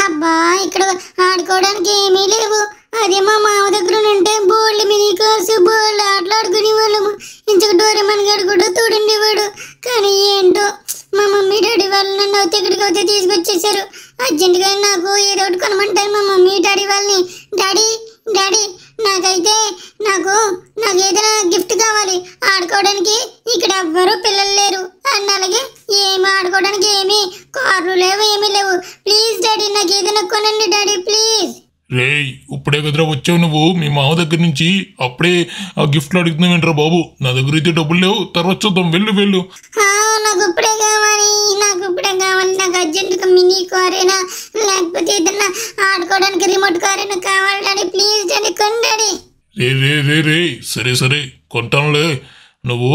అబ్బా ఇక్కడ ఆడుకోవడానికి ఏమీ లేవు అదే మా మామ దగ్గర ఉంటే బోల్డ్ మినీ కార్స్ బోల్డ్ ఆటలు ఆడుకునే వాళ్ళము ఇంచుకు డోరేమన్ గారు కూడా తోడుండేవాడు కానీ ఏంటో మా మమ్మీ డాడీ వాళ్ళు నన్ను అయితే ఇక్కడికి అయితే తీసుకొచ్చేసారు అర్జెంటుగా నాకు ఏదో ఒకటి కొనమంటారు మా మమ్మీ డాడీ వాళ్ళని డాడీ డాడీ నాకైతే నాకు నాకు ఏదైనా గిఫ్ట్ కావాలి ఆడుకోవడానికి ఇక్కడ ఎవ్వరూ పిల్లలు లేరు అండ్ అలాగే ఏమి ఆడుకోవడానికి ఏమి కార్లు లేవు ఏమీ లేవు ప్లీజ్ డాడీ నాకు ఏదైనా కొనండి డాడీ ప్లీజ్ రేయ్ ఇప్పుడే కదరా వచ్చావు నువ్వు మీ మామ దగ్గర నుంచి అప్పుడే ఆ గిఫ్ట్లు అడుగుతున్నావు ఏంట్రా బాబు నా దగ్గర అయితే డబ్బులు లేవు తర్వాత చూద్దాం వెళ్ళు వెళ్ళు ఆ, నాకు ఇప్పుడే కావాలి నాకు ఇప్పుడే కావాలి నాకు అర్జెంటుగా మినీ కారేనా లేకపోతే ఏదైనా ఆడుకోవడానికి రిమోట్ కారేనా కావాలి డాడీ ప్లీజ్ డాడీ కొను డాడీ రే రే రే రే సరే సరే కొంటానులే నువ్వు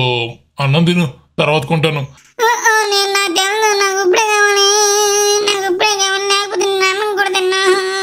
అన్నం తిను తర్వాత కొంటాను ఆ, ఆ, నేను నాకు తెలదు నాకు ఇప్పుడే కావాలి నాకు ఇప్పుడే కావాలి లేకపోతే నేను అన్నం కూడా తిన్నా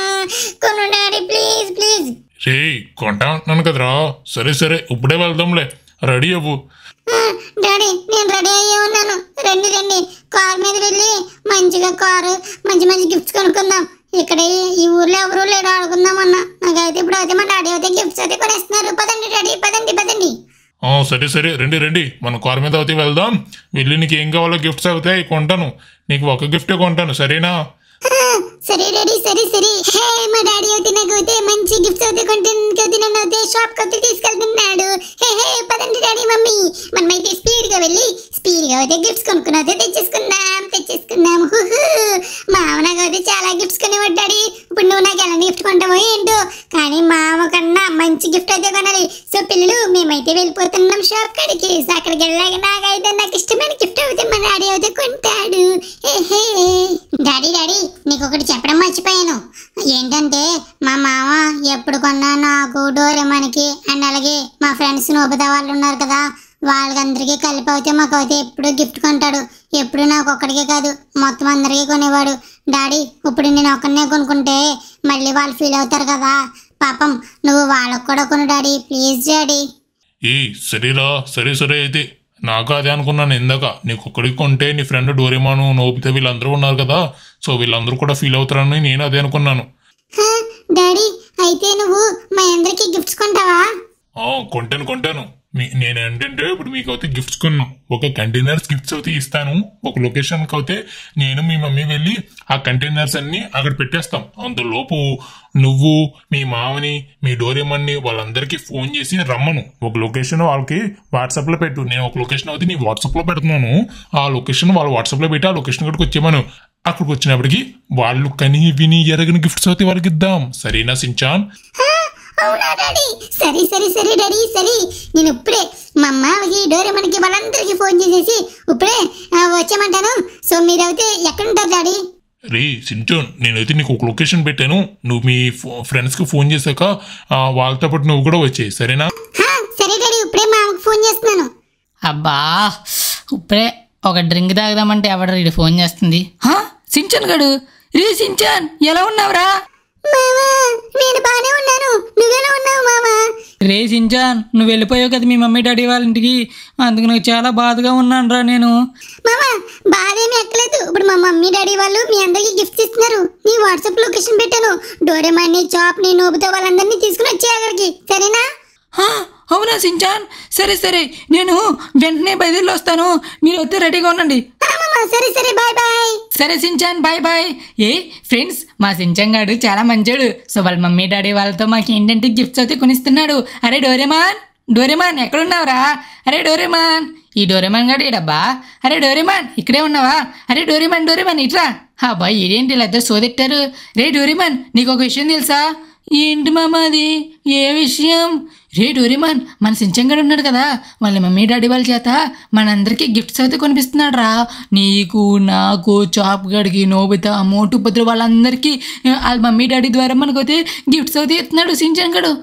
కొను డాడీ ప్లీజ్ ప్లీజ్ రే కొంటా అంటున్నాను కదరా సరే సరే ఇప్పుడే వెళ్దాంలే రెడీ అవ్వు ఆ, డాడీ నేను రెడీ అయ్యే ఉన్నాను రండి రండి కార్ మీద వెళ్ళి మంచిగా కారు మంచి మంచి గిఫ్ట్స్ కొనుక్కుందాం ఇక్కడ ఈ- ఈ ఊర్లో ఎవరు లేరు ఆడుకుందాం అన్న నాకైతే ఇప్పుడు అయితే మా డాడీ అయితే గిఫ్ట్స్ అయితే కొనేస్తున్నారు పదండి డాడీ పదండి పదండి ఆ, సరే సరే రండి రండి మన కార్ మీద అయితే వెళ్దాం వెళ్ళి నీకు ఏం కావాలో గిఫ్ట్స్ అవుతాయి కొంటాను నీకు ఒక గిఫ్టే కొంటాను సరేనా ఆ, సరే డాడీ సరే సరే హే మా డాడీ అయితే నాకు అయితే మంచి గిఫ్ట్స్ అయితే కొంటాను అయితే నన్ను అయితే షాప్ అయితే తీసుకెళ్తున్నాడు హే హే పదండి డాడీ మమ్మీ మనమైతే స్పీడ్ గా వెళ్ళి స్పీడ్ గా అయితే గిఫ్ట్స్ కొనుక్కుని అయితే తెచ్చేసుకుందాం తెచ్చేసుకుందాం హుహు. మామ నాకు అయితే చాలా గిఫ్ట్స్ కొనేవాడు డాడీ ఇప్పుడు నువ్వు నాకు ఎలాంటి గిఫ్ట్ కొంటావో ఏంటో కానీ మామ కన్నా మంచి గిఫ్ట్ అయితే కొనాలి సో పిల్లలు మేమైతే వెళ్ళిపోతున్నాం షాప్ కాడికి సో అక్కడికి వెళ్ళాక నాకైతే నాకు ఇష్టమైన గిఫ్ట్ అయితే మా డాడీ అయితే కొంటాడు హే హే డాడీ డాడీ నీకు ఒకటి చెప్పడం మర్చిపోయాను ఏంటంటే మా మామ ఎప్పుడు కొన్నా నాకు డోరేమన్కి అండ్ అలాగే మా ఫ్రెండ్స్ నోబుతా వాళ్ళు ఉన్నారు కదా వాళ్ళకందరికీ కలిపి అయితే మాకు అయితే ఎప్పుడు గిఫ్ట్ కొంటాడు ఎప్పుడు నాకు ఒక్కడికే కాదు మొత్తం అందరికీ కొనేవాడు డాడీ ఇప్పుడు నేను ఒక్కడనే కొనుక్కుంటే మళ్ళీ వాళ్ళు ఫీల్ అవుతారు కదా పాపం నువ్వు వాళ్ళకు కూడా కొను డాడీ ప్లీజ్ డాడీ ఏ సరేరా సరే సరే అయితే నాకు అదే అనుకున్నాను ఇందాక నీకు ఒక్కడికి కొంటే నీ ఫ్రెండ్ డోరేమాను నోబితే వీళ్ళందరూ ఉన్నారు కదా సో వీళ్ళందరూ కూడా ఫీల్ అవుతారని నేను అదే అనుకున్నాను హా, డాడీ అయితే నువ్వు మా అందరికీ గిఫ్ట్స్ కొంటావా ఆ, కొంటాను కొంటాను మీ నేను ఏంటంటే ఇప్పుడు మీకు అయితే గిఫ్ట్స్ కొన్నాం ఒక కంటైనర్స్ గిఫ్ట్స్ అయితే ఇస్తాను ఒక లొకేషన్కి అయితే నేను మీ మమ్మీ వెళ్ళి ఆ కంటైనర్స్ అన్ని అక్కడ పెట్టేస్తాం అందులోపు నువ్వు మీ మామని మీ డోరేమన్ని వాళ్ళందరికీ ఫోన్ చేసి రమ్మను ఒక లొకేషన్ వాళ్ళకి వాట్సాప్లో పెట్టు నేను ఒక లొకేషన్ అయితే నీ వాట్సాప్లో పెడుతున్నాను ఆ లొకేషన్ వాళ్ళు వాట్సాప్లో పెట్టి ఆ లొకేషన్ కాడికి వచ్చేమను అక్కడికి వచ్చినప్పటికి వాళ్ళు కని విని ఎరగని గిఫ్ట్స్ అయితే వాళ్ళకి ఇద్దాం సరేనా సించాన్ హా, అవునా డాడీ సరే సరే సరే డాడీ సరే నేను ఇప్పుడే మా అమ్మకి డోరేమన్కి వాళ్ళందరికీ ఫోన్ చేసేసి ఇప్పుడే ఆ, వచ్చేయమంటాను సో మీరైతే ఎక్కడ ఉంటారు డాడీ రే సించోన్ నేనైతే నీకు ఒక లొకేషన్ పెట్టాను నువ్వు మీ ఫో- ఫ్రెండ్స్కి ఫోన్ చేశాక ఆ, వాళ్ళతో పాటు నువ్వు కూడా వచ్చేయి సరేనా హా, సరే డాడీ ఇప్పుడే మా అమ్మకి ఫోన్ చేస్తున్నాను అబ్బా ఇప్పుడే ఒక డ్రింక్ తాగుదామంటే ఎవడ ఇది ఫోన్ చేస్తుంది హా, సించాన్ గడు రే సించాన్ ఎలా ఉన్నావురా మామా నేను బాగానే ఉన్నాను నువ్వెలా ఉన్నావు మామా రే సించాన్ నువ్వు వెళ్ళిపోయావు కదా మీ మమ్మీ డాడీ వాళ్ళ ఇంటికి అందుకు నాకు చాలా బాధగా ఉన్నాను రా నేను మామా బాధేమీ ఎక్కలేదు ఇప్పుడు మా మమ్మీ డాడీ వాళ్ళు మీ అందరికి గిఫ్ట్స్ ఇస్తున్నారు నీ వాట్సాప్ లొకేషన్ పెట్టాను డోరేమాన్ని చాప్ ని నోబుతో వాళ్ళందరినీ తీసుకుని వచ్చే అక్కడికి సరేనా హా, అవునా సించాన్ సరే సరే నేను వెంటనే బయలుదేరి వస్తాను మీరు వస్తే రెడీగా ఉండండి ఆ, మామా సరే సరే బాయ్ బాయ్ సరే సించాన్ బాయ్ బాయ్ ఏ ఫ్రెండ్స్ మా సించాన్ గాడు చాలా మంచోడు సో వాళ్ళ మమ్మీ డాడీ వాళ్ళతో మాకు ఏంటంటే గిఫ్ట్స్ అయితే కొనిస్తున్నాడు అరే డోరేమాన్ డోరేమాన్ ఎక్కడున్నావురా అరే డోరేమాన్ ఈ డోరేమాన్ గాడు డబ్బా అరే డోరేమాన్ ఇక్కడే ఉన్నావా అరే డోరేమాన్ డోరేమాన్ ఇట్రా అబ్బాయి ఇదేంటి ఇలా ఇద్దరు సోదెట్టారు రే డోరేమాన్ నీకు ఒక విషయం తెలుసా ఏంటి మామ అది ఏ విషయం రే డోరేమాన్ మన సించంగడు ఉన్నాడు కదా వాళ్ళ మమ్మీ డాడీ వాళ్ళ చేత మనందరికీ గిఫ్ట్స్ అయితే కొనిపిస్తున్నాడు రా నీకు నాకు చాప్ గడికి నోబితా మోటు భద్ర వాళ్ళందరికీ ఆ, వాళ్ళ మమ్మీ డాడీ ద్వారా మనకైతే గిఫ్ట్స్ అయితే ఇస్తున్నాడు సించంగడు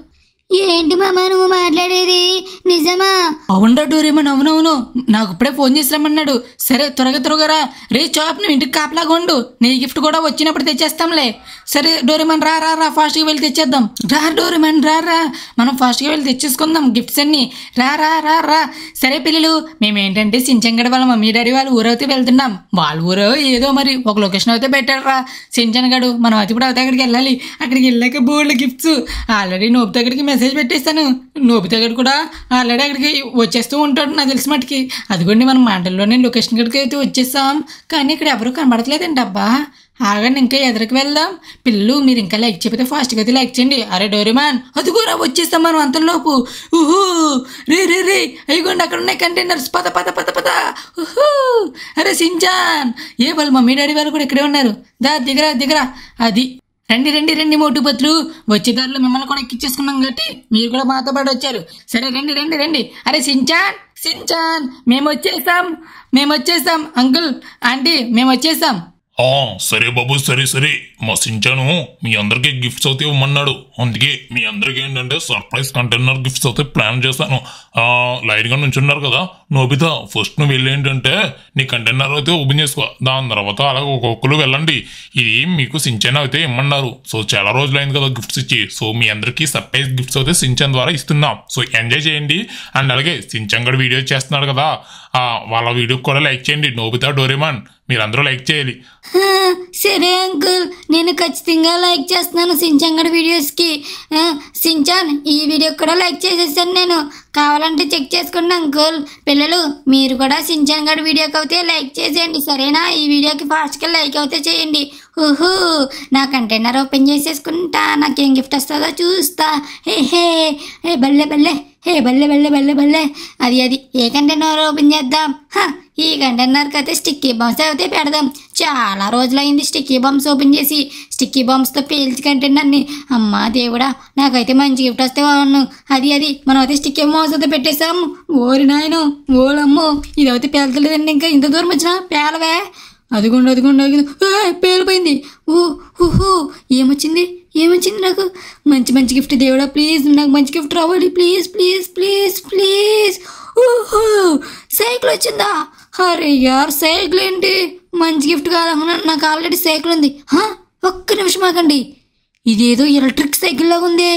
ఏంటి మామ నువ్వు మాట్లాడేది నిజమా అవునరా డోరేమన్ అవునవును నాకు ఇప్పుడే ఫోన్ చేసి రమ్మన్నాడు సరే త్వరగా త్వరగా రా రే చాప్ నువ్వు ఇంటికి కాపలాగా ఉండు నీ గిఫ్ట్ కూడా వచ్చినప్పుడు తెచ్చేస్తాంలే సరే డోరేమన్ రా రా రా ఫాస్ట్గా వెళ్ళి తెచ్చేద్దాం రా డోరేమన్ రా రా మనం ఫాస్ట్గా వెళ్ళి తెచ్చేసుకుందాం గిఫ్ట్స్ అన్ని రా రా రా రా సరే పిల్లలు మేము ఏంటంటే సించంగడ వాళ్ళ మమ్మీ డాడీ వాళ్ళ ఊరైతే వెళ్తున్నాం వాళ్ళ ఊరో ఏదో మరి ఒక లొకేషన్ అయితే పెట్టారు రా సించనగాడు మనం అయితే ఇప్పుడు అయితే అక్కడికి వెళ్ళాలి అక్కడికి వెళ్ళాక బోర్డు గిఫ్ట్స్ ఆల్రెడీ నోబు దగ్గరికి మెసేజ్ పెట్టేస్తాను నోబు దగ్గర కూడా ఆల్రెడీ అక్కడికి వచ్చేస్తూ ఉంటాడు నాకు తెలిసి మటుకి అదిగోండి మనం మాటల్లోనే లొకేషన్ కాడికి అయితే వచ్చేసాం కానీ ఇక్కడ ఎవరు కనబడట్లేదండి అబ్బా ఆగండి ఇంకా ఎదురుకు వెళ్దాం పిల్లలు మీరు ఇంకా లైక్ చెప్తే ఫాస్ట్గా అయితే లైక్ చేయండి అరే డోరేమాన్ అదిగోరా వచ్చేస్తాం మనం అంతలోపు ఊహూ రే రే రే అయ్యగోండి అక్కడ ఉన్నాయి కంటైనర్స్ పద పద పద పద ఊహూ అరే సించాన్ ఏ వాళ్ళు మమ్మీ డాడీ వాళ్ళు కూడా ఇక్కడే ఉన్నారు దా దిగరా దిగరా అది రండి రండి రండి మోటు బతులు వచ్చే దారిలో మిమ్మల్ని కూడా ఎక్కించేసుకున్నాం కాబట్టి మీరు కూడా మాతో పాటు వచ్చారు సరే రండి రండి రండి అరే సించాన్ సించాన్ మేము వచ్చేసాం మేము వచ్చేసాం అంకుల్ ఆంటీ మేము వచ్చేసాం ఆ, సరే బాబు సరే సరే మా సించాను మీ అందరికీ గిఫ్ట్స్ అయితే ఇవ్వమన్నాడు అందుకే మీ అందరికీ ఏంటంటే సర్ప్రైజ్ కంటైనర్ గిఫ్ట్స్ అయితే ప్లాన్ చేశాను ఆ, లైన్గా నుంచున్నారు కదా నోబిత ఫస్ట్ నువ్వు వెళ్ళి ఏంటంటే నీ కంటైనర్ అయితే ఓపెన్ చేసుకో దాని తర్వాత అలాగే ఒక్కొక్కరు వెళ్ళండి ఇది మీకు సించాన్ అయితే ఇమ్మన్నారు సో చాలా రోజులు అయింది కదా గిఫ్ట్స్ ఇచ్చి సో మీ అందరికీ సర్ప్రైజ్ గిఫ్ట్స్ అయితే సించాన్ ద్వారా ఇస్తున్నాం సో ఎంజాయ్ చేయండి అండ్ అలాగే సించాన్ కూడా వీడియో చేస్తున్నాడు కదా ఆ, వాళ్ళ వీడియోకి కూడా లైక్ చేయండి నోబితా డోరేమాన్ మీరందరూ లైక్ చేయాలి హా, సరే అంకుల్ నేను ఖచ్చితంగా లైక్ చేస్తున్నాను సించాన్ వీడియోస్కి ఆ, సించాన్ ఈ వీడియో కూడా లైక్ చేసేసాను నేను కావాలంటే చెక్ చేసుకోండి అంకుల్ పిల్లలు మీరు కూడా సించాన్ గడి వీడియోకి అయితే లైక్ చేసేయండి సరేనా ఈ వీడియోకి ఫాస్ట్గా లైక్ అయితే చేయండి ఊహూ నా కంటైనర్ ఓపెన్ చేసేసుకుంటా నాకేం గిఫ్ట్ వస్తుందో చూస్తా హే హే హే బల్లె బల్లె హే బల్లె బల్లె బల్లె బల్లె అది అది ఏ కంటైనర్ ఓపెన్ చేద్దాం హ, ఈ కంటైనర్కి అయితే స్టిక్కీ బాంబ్స్ అయితే పెడదాం చాలా రోజులైంది స్టిక్కీ బాంబ్స్ ఓపెన్ చేసి స్టిక్కీ బాంబ్స్తో పేల్చి కంటైనర్ని అమ్మా దేవుడా నాకైతే మంచి గిఫ్ట్ వస్తే బాగున్నాను అది అది మనం అయితే స్టిక్కీ బాంబ్స్ అయితే పెట్టేసాము ఓరి నాయను ఓలమ్మో ఇదైతే పేలతలేదండి ఇంకా ఇంత దూరం వచ్చినా పేలవే అదిగోండి అదిగోండి అదిగోండి ఏయ్, పేలిపోయింది ఊ ఊహూ ఏమొచ్చింది ఏమొచ్చింది నాకు మంచి మంచి గిఫ్ట్ దేవుడా ప్లీజ్ నాకు మంచి గిఫ్ట్ రావాలి ప్లీజ్ ప్లీజ్ ప్లీజ్ ప్లీజ్ ఊహూ సైకిల్ వచ్చిందా అరే యార్ సైకిల్ ఏంటి మంచి గిఫ్ట్ కాదనుకున్నా నాకు ఆల్రెడీ సైకిల్ ఉంది హా, ఒక్క నిమిషం ఆగండి ఇదేదో ఎలక్ట్రిక్ సైకిల్ లాగా ఉంది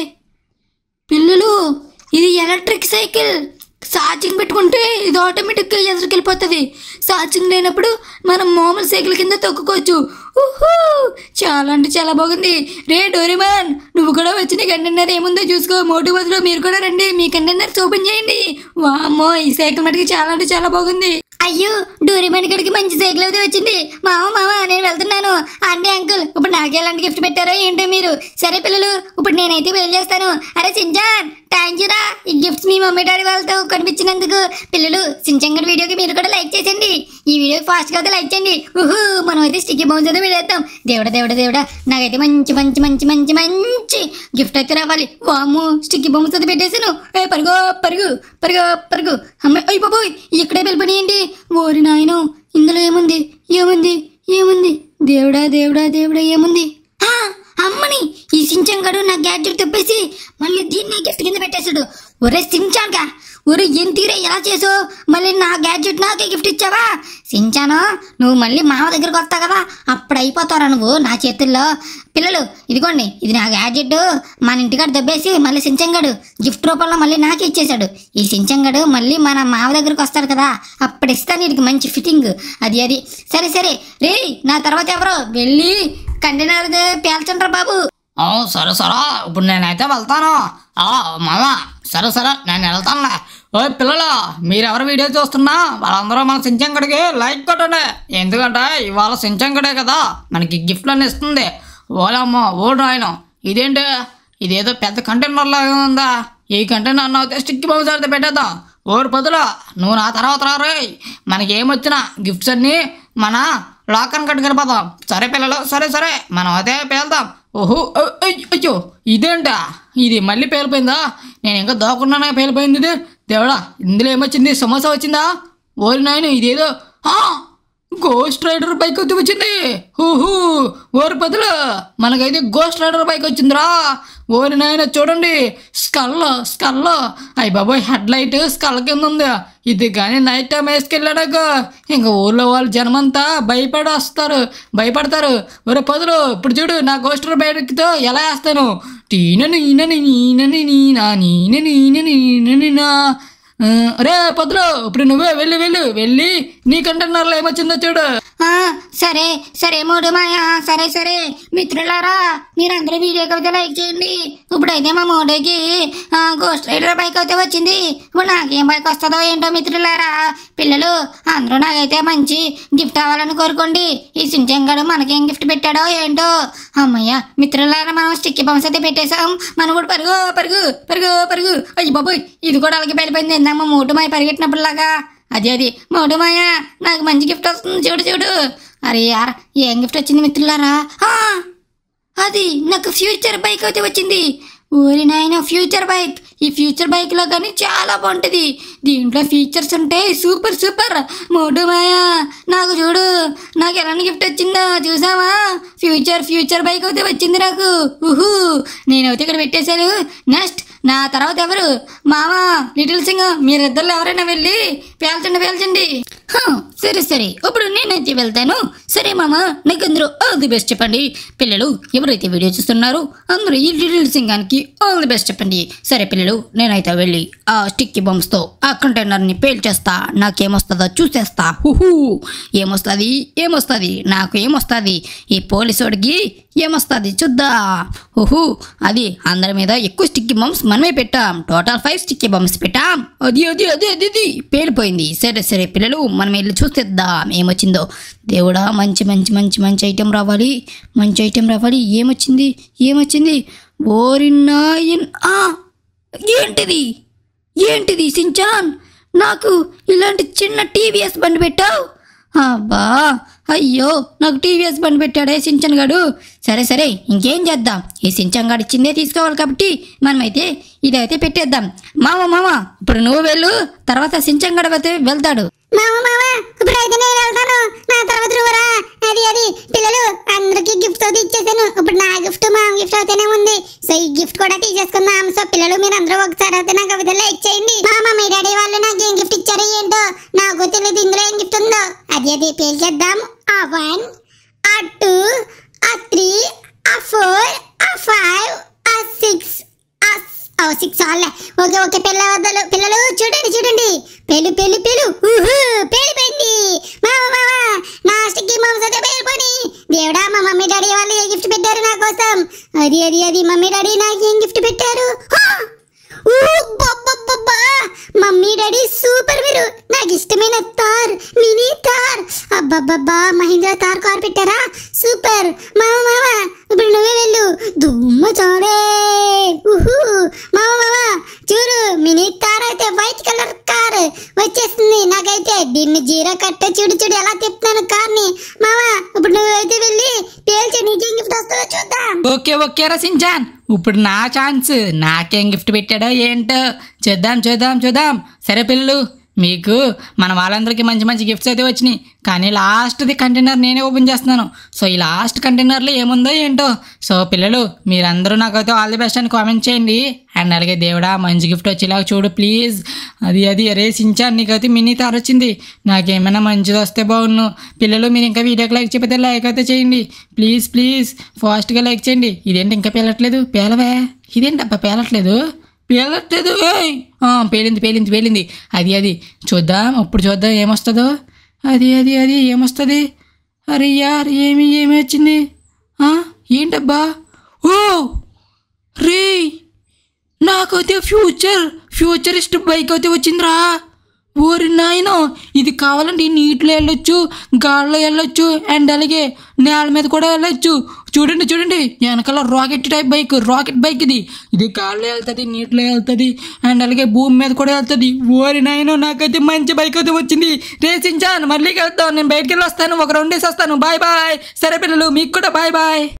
పిల్లలు ఇది ఎలక్ట్రిక్ సైకిల్ ఛార్జింగ్ పెట్టుకుంటే ఇది ఆటోమేటిక్గా ఎదురుకెళ్ళిపోతుంది ఛార్జింగ్ లేనప్పుడు మనం మామూలు సైకిల్ కింద తొక్కుకోవచ్చు ఊహూ చాలా అంటే చాలా బాగుంది రే డోరిమాన్ నువ్వు కూడా వచ్చి నీ కంటైనర్ ఏముందో చూసుకో మోటు బదులు మీరు కూడా రండి మీ కంటైనర్స్ ఓపెన్ చేయండి వామ్మో ఈ సైకిల్ మటుకు చాలా అంటే చాలా బాగుంది అయ్యో డోరిమాన్ గడికి మంచి సైకిల్ అయితే వచ్చింది మామ మామ నేను వెళ్తున్నాను ఆంటీ అంకుల్ ఇప్పుడు నాకే ఎలాంటి గిఫ్ట్ పెట్టారో ఏంటో మీరు సరే పిల్లలు ఇప్పుడు నేనైతే వెళ్ళేస్తాను అరే సింజాన్ థ్యాంక్ యూ రా ఈ గిఫ్ట్స్ మీ మమ్మీ డాడీ వాళ్ళతో కనిపించినందుకు పిల్లలు సించంగడ్ వీడియోకి మీరు కూడా లైక్ చేసేయండి ఈ వీడియో ఫాస్ట్గా అయితే లైక్ చేయండి ఊహూ మనం అయితే స్టిక్కీ బౌన్స్ అయితే వీడేద్దాం దేవుడా దేవుడా దేవుడా నాకైతే మంచి మంచి మంచి మంచి మంచి గిఫ్ట్ అయితే రావాలి వాము స్టిక్కీ బౌన్స్ అయితే పెట్టేసాను ఏ పరుగు పరుగు పరుగు పరుగు అమ్మ అయ్యి బాబోయ్ ఇక్కడే వెళ్ళిపోయినాయండి ఓరి నాయను ఇందులో ఏముంది ఏముంది ఏముంది దేవుడా దేవుడా దేవుడా ఏముంది ఆ, అమ్మని ఈ సించంగాడు నా గ్యాడ్జెట్ తెప్పేసి మళ్ళీ దీన్ని గిఫ్ట్ కింద పెట్టేశాడు ఒరే సించాన్గా ఒరే ఏం తీరే ఎలా చేసో మళ్ళీ నా గ్యాడ్జెట్ నాకే గిఫ్ట్ ఇచ్చావా సించాను నువ్వు మళ్ళీ మామ దగ్గరకు వస్తావు కదా అప్పుడు అయిపోతారా నువ్వు నా చేతుల్లో పిల్లలు ఇదిగోండి ఇది నా గ్యాడ్జెట్ మన ఇంటికాడ దెబ్బేసి మళ్ళీ సించంగాడు గిఫ్ట్ రూపంలో మళ్ళీ నాకే ఇచ్చేశాడు ఈ సించంగాడు మళ్ళీ మన మామ దగ్గరకు వస్తాడు కదా అప్పుడు ఇస్తాను వీడికి మంచి ఫిట్టింగ్ అది అది సరే సరే రే నా తర్వాత ఎవరో వెళ్ళి కంటైనర్ పేల్చండ్రా బాబు ఓ సరే సరే ఇప్పుడు నేనైతే వెళ్తాను ఆ మామ సరే సరే నేను వెళ్తానులే ఓ పిల్లలు మీరెవరు వీడియో చూస్తున్నా వాళ్ళందరూ మన సించంగడికి లైక్ కొట్టండి ఎందుకంటే ఇవాళ సించంగడే కదా మనకి గిఫ్ట్లను ఇస్తుంది ఓలమ్మ ఓ రాయను ఇదేంటి ఇదేదో పెద్ద కంటైనర్ లాగా ఉందా ఈ కంటైనర్ అయితే స్టిక్ బౌన్స్ అయితే పెట్టేద్దాం ఓరు పదులు నువ్వు నా తర్వాత రారే మనకి ఏమొచ్చినా గిఫ్ట్స్ అన్నీ మన లాకర్ని కట్టుకెళ్ళిపోదాం సరే పిల్లలు సరే సరే మనం అదే పేల్దాం ఓహో అ- అయ్- అయ్యో ఇదేంటా ఇది మళ్ళీ పేలిపోయిందా నేను ఇంకా దాక్కున్నానే పేలిపోయింది ఇది దేవుడా ఇందులో ఏమొచ్చింది సమోసా వచ్చిందా ఓరి నాయన ఇదేదో ఆ! గోస్ట్ రైడర్ బైక్ అయితే వచ్చింది ఊహూ ఓరి పదులు మనకైతే గోస్ట్ రైడర్ బైక్ వచ్చిందిరా ఓరి నాయన చూడండి స్కల్ స్కల్ అయ్యి బాబోయ్ హెడ్ లైట్ స్కల్ కింద ఉంది ఇది కానీ నైట్ టైం వేసుకెళ్ళాడాక ఇంకా ఊర్లో వాళ్ళు జనమంతా భయపడి వస్తారు భయపడతారు ఒరే పదులు ఇప్పుడు చూడు నా గోస్టర్ బైక్తో ఎలా వేస్తాను టీనని ఈనని నీనని నీనా నీనని ఈనని నీనని నా ఆ, రే పద్రు ఇప్పుడు నువ్వే వెళ్ళి వెళ్ళు వెళ్ళి నీ కంటైనర్లో ఏమొచ్చిందో చూడు ఆ, సరే సరే మూడు మాయా సరే సరే మిత్రులారా మీరందరూ వీడియోకి అయితే లైక్ చేయండి ఇప్పుడైతే మా మోడీకి గోస్ట్ రైడర్ బైక్ అయితే వచ్చింది ఇప్పుడు నాకేం బైక్ వస్తుందో ఏంటో మిత్రులారా పిల్లలు అందరూ నాకైతే మంచి గిఫ్ట్ అవ్వాలని కోరుకోండి ఈ సించంగాడు మనకేం గిఫ్ట్ పెట్టాడో ఏంటో అమ్మయ్య మిత్రులారా మనం స్టిక్కీ బంప్స్ అయితే పెట్టేశాం మనం కూడా పరుగు పరుగు పరుగు పరుగు అయ్యి బాబోయ్ ఇది కూడా అలాగే వెళ్ళిపోయింది ఇందాక మూటు మాయ పరిగెట్టినప్పుడులాగా అది అది మోటు మాయ నాకు మంచి గిఫ్ట్ వస్తుంది చూడు చూడు అరే యార్ ఏం గిఫ్ట్ వచ్చింది మిత్రులారా ఆ, అది నాకు ఫ్యూచర్ బైక్ అయితే వచ్చింది ఊరి నాయన ఫ్యూచర్ బైక్ ఈ ఫ్యూచర్ బైక్లో కానీ చాలా బాగుంటుంది దీంట్లో ఫీచర్స్ ఉంటాయి సూపర్ సూపర్ మోటు మాయా నాకు చూడు నాకు ఎలాంటి గిఫ్ట్ వచ్చిందో చూసావా ఫ్యూచర్ ఫ్యూచర్ బైక్ అయితే వచ్చింది నాకు ఊహూ నేనైతే ఇక్కడ పెట్టేశాను నెక్స్ట్ నా తర్వాత ఎవరు మామా లిటిల్ సింగ్ మీరిద్దరు ఎవరైనా వెళ్ళి పేల్చండి పేల్చండి హ, సరే సరే ఇప్పుడు నేనైతే వెళ్తాను సరే మామ నాకు అందరూ ఆల్ ది బెస్ట్ చెప్పండి పిల్లలు ఎవరైతే వీడియో చూస్తున్నారో అందరూ ఈ లిటిల్ సింగానికి ఆల్ ది బెస్ట్ చెప్పండి సరే పిల్లలు నేనైతే వెళ్ళి ఆ స్టిక్కీ బంప్స్తో ఆ కంటైనర్ని పేల్చేస్తా నాకేమొస్తుందో చూసేస్తా హుహూ ఏమొస్తుంది ఏమొస్తుంది నాకు ఏమొస్తుంది ఈ పోలీసోడికి ఏమొస్తుంది చూద్దా ఓహో అది అందరి మీద ఎక్కువ స్టిక్కీ బంప్స్ మనమే పెట్టాం టోటల్ ఫైవ్ స్టిక్కీ బంప్స్ పెట్టాం అది అది అది అది అది పేలిపోయింది సరే సరే పిల్లలు మనం వెళ్ళి చూసేద్దాం ఏమొచ్చిందో దేవుడా మంచి మంచి మంచి మంచి ఐటెం రావాలి మంచి ఐటెం రావాలి ఏమొచ్చింది ఏమొచ్చింది ఓరి నాయన్ ఆ ఏంటిది ఏంటిది సించాన్ నాకు ఇలాంటి చిన్న టీవీఎస్ బండి పెట్టావు అబ్బా అయ్యో నాకు టీవీఎస్ బండి పెట్టాడే సించన్ గాడు సరే సరే ఇంకేం చేద్దాం ఈ సించన్ గాడు ఇచ్చిందే తీసుకోవాలి కాబట్టి మనమైతే ఇదైతే పెట్టేద్దాం మామ మామ ఇప్పుడు నువ్వు వెళ్ళు తర్వాత సించన్ గడు అయితే వెళ్తాడు మామ మామ ఇప్పుడు అయితే నేను వెళ్తాను నా తర్వాత నువ్వురా అది అది పిల్లలు అందరికి గిఫ్ట్ అయితే ఇచ్చేసాను ఇప్పుడు నా గిఫ్ట్ మా గిఫ్ట్ అయితేనే ఉంది సో ఈ గిఫ్ట్ కూడా తీసేసుకుందాం సో పిల్లలు మీరు అందరూ ఒకసారి అయితే నాకు కవిత లైక్ చేయండి మా మమ్మీ డాడీ వాళ్ళు నాకు ఏం గిఫ్ట్ ఇచ్చారో ఏంటో నాకు తెలియదు ఇందులో ఏం గిఫ్ట్ ఉందో అది అది పేల్చేద్దాం ఆ వన్ ఆ టూ ఆ త్రీ ఆ four uh five uh six oh six వాళ్ళే ఓకే ఓకే పిల్ల వద్దలు పిల్లలు చూడండి చూడండి పెళ్ళు పెళ్ళు పెళ్ళు ఊహూ పేలిపోయింది మామ మామ నా స్టిక్కీ మాంస్ అయితే పేలిపోయి దేవుడా మా మమ్మీ డాడీ వాళ్ళు ఏ గిఫ్ట్ పెట్టారు నా కోసం అది అది అది మమ్మీ డాడీ నాకు ఏం గిఫ్ట్ పెట్టారు హా! ఊ, బబ్బబ్బబ్బా! మమ్మీ డాడీ సూపర్ మీరు నాకు ఇష్టమైన తార్ మినీ తార్ అబ్బబ్బబ్బా మహీంద్రా తార్ కార్ పెట్టారా సూపర్ మామ మామ ఇప్పుడు నువ్వే వెళ్ళు దుమ్మ చాడే ఉహు మామ మామ చూడు మినీ తార్ అయితే వైట్ కలర్ కార్ వచ్చేస్తుంది నాకైతే దీన్ని జీరో కట్ట చూడు చూడు ఎలా తిప్పుతాను కార్ని మామ ఇప్పుడు నువ్వైతే వెళ్ళి పేల్చి నీకేం గిఫ్ట్ వస్తుందో చూద్దాం ఓకే ఓకే రా సించాన్ ఇప్పుడు నా ఛాన్స్ నాకేం గిఫ్ట్ పెట్టాడో ఏంటో చూద్దాం చూద్దాం చూద్దాం సరే పిల్లలు మీకు మన వాళ్ళందరికీ మంచి మంచి గిఫ్ట్స్ అయితే వచ్చినాయి కానీ లాస్ట్ది కంటైనర్ నేనే ఓపెన్ చేస్తున్నాను సో ఈ లాస్ట్ కంటైనర్లో ఏముందో ఏంటో సో పిల్లలు మీరందరూ నాకైతే ఆల్ ది బెస్ట్ అని కామెంట్ చేయండి అండ్ అలాగే దేవుడా మంచి గిఫ్ట్ వచ్చేలాగా చూడు ప్లీజ్ అది అది అరే సించాన్ నీకైతే మినీ తార్ వచ్చింది నాకేమైనా మంచిది వస్తే బాగున్ను పిల్లలు మీరు ఇంకా వీడియోకి లైక్ చెప్పితే లైక్ అయితే చేయండి ప్లీజ్ ప్లీజ్ ఫాస్ట్గా లైక్ చేయండి ఇదేంటి ఇంకా పేలట్లేదు పేలవే ఇదేంటబ్బా పేలట్లేదు పేలట్లేదు ఏయ్ ఆ, పేలింది పేలింది పేలింది అది అది చూద్దాం అప్పుడు చూద్దాం ఏమొస్తుందో అది అది అది ఏమొస్తుంది అరే యార్ ఏమి ఏమి వచ్చింది ఆ, ఏంటబ్బా ఓ రే నాకైతే ఫ్యూచర్ ఫ్యూచరిస్ట్ బైక్ అయితే వచ్చిందిరా ఓరి నాయన ఇది కావాలంటే ఈ నీటిలో వెళ్ళొచ్చు గాల్లో వెళ్ళొచ్చు అండ్ అలాగే నేల మీద కూడా వెళ్ళొచ్చు చూడండి చూడండి వెనకాల rocket type bike rocket bike ఇది ఇది గాల్లో వెళ్తుంది నీటిలో వెళ్తుంది అండ్ అలాగే భూమి మీద కూడా వెళ్తుంది ఓరి నాయన నాకైతే మంచి బైక్ అయితే వచ్చింది రేసించాను మళ్ళీ వెళ్తాను నేను బయటికి వెళ్ళి వస్తాను ఒక రెండు వేసి వస్తాను బాయ్ బాయ్ సరే పిల్లలు మీకు కూడా బాయ్ బాయ్